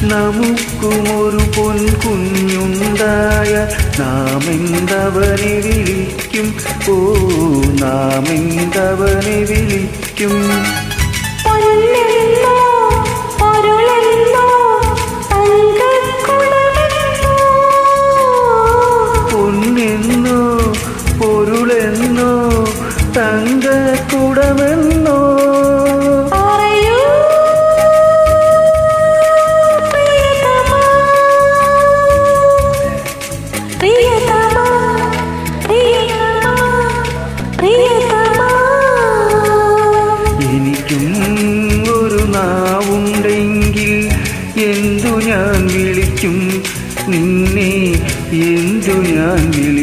നമുക്കുമൊരു പൊൻകുഞ്ഞുണ്ടായ നാം എന്തവനെ വിളിക്കും ഓ നാം എന്തവനെ വിളിക്കും പൊന്നെന്നോ പൊരുളെന്നോ തങ്കക്കുടമെന്നോ പൊന്നെന്നോ പൊരുളെന്നോ തങ്കക്കുടമെന്നോ പറയൂ പ്രിയതമാ പ്രിയതമാ പ്രിയതമാ പ്രിയതമാ എനിക്കും ഒരു നാവുണ്ടെങ്കിൽ എന്തു ഞാൻ വിളിക്കും നിന്നെ എന്തു ഞാൻ വിളിക്കും